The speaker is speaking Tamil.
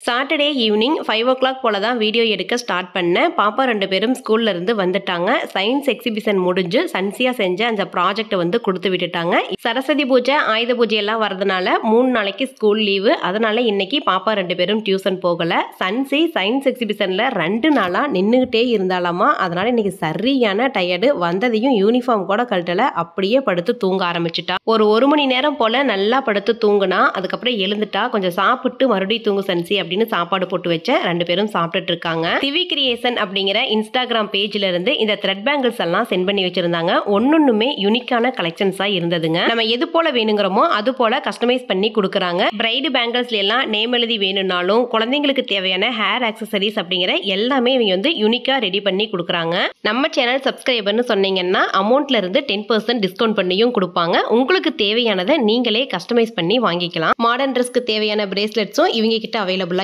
Saturday evening five o'clock போல தான் வீடியோ எடுக்க ஸ்டார்ட் பண்ணேன் பாப்பா ரெண்டு பேரும் ஸ்கூல்ல இருந்து வந்துட்டாங்க சயின்ஸ் எக்ஸிபிஷன் முடிஞ்சு சன்சியா செஞ்ச அந்த ப்ராஜெக்ட் வந்து கொடுத்து விட்டுட்டாங்க சரஸ்வதி பூஜை ஆயுத பூஜை எல்லாம் வரதுனால மூணு நாளைக்கு ஸ்கூல் லீவு அதனால இன்னைக்கு பாப்பா ரெண்டு பேரும் டியூஷன் போகல சன்சி சயின்ஸ் எக்ஸிபிஷன்ல ரெண்டு நாளா நின்றுகிட்டே இருந்தாலாமா அதனால இன்னைக்கு சரியான டயர்டு வந்ததையும் யூனிஃபார்ம் கூட கழட்டல அப்படியே படுத்து தூங்க ஆரம்பிச்சிட்டா ஒரு ஒரு மணி நேரம் போல நல்லா படுத்து தூங்குனா அதுக்கப்புறம் எழுந்துட்டா கொஞ்சம் சாப்பிட்டு மறுபடியும் தூங்கு சன்சி அப்படின்னு சாப்பாடு போட்டு வச்ச ரெண்டு பேரும் சாப்பிட்டுட்டு இருக்காங்க திவி கிரியேஷன் அப்படிங்கிற இன்ஸ்டாகிராம் பேஜ்ல இருந்து இந்த த்ரெட் பேங்கிள்ஸ் எல்லாம் சென்ட் பண்ணி வச்சிருந்தாங்க ஒன்னொன்னுமே யூனிக்கான கலெக்ஷன்ஸா இருந்ததுங்க நம்ம எது போல வேணுங்கிறோமோ அது போல கஸ்டமைஸ் பண்ணி கொடுக்குறாங்க பிரைடு பேங்கிள்ஸ்ல எல்லாம் நேம் எழுதி வேணும்னாலும் குழந்தைங்களுக்கு தேவையான ஹேர் ஆக்சசரிஸ் அப்படிங்கிற எல்லாமே இவங்க வந்து யூனிக்கா ரெடி பண்ணி கொடுக்குறாங்க நம்ம சேனல் சப்ஸ்கிரைபர்னு சொன்னீங்கன்னா அமௌண்ட்ல இருந்து டென் பர்சன்ட் டிஸ்கவுண்ட் பண்ணியும் கொடுப்பாங்க உங்களுக்கு தேவையானதை நீங்களே கஸ்டமைஸ் பண்ணி வாங்கிக்கலாம் மாடர்ன் ட்ரெஸ்க்கு தேவையான பிரேஸ்லெட்ஸும் இவங்க கிட்ட அவைலபிளா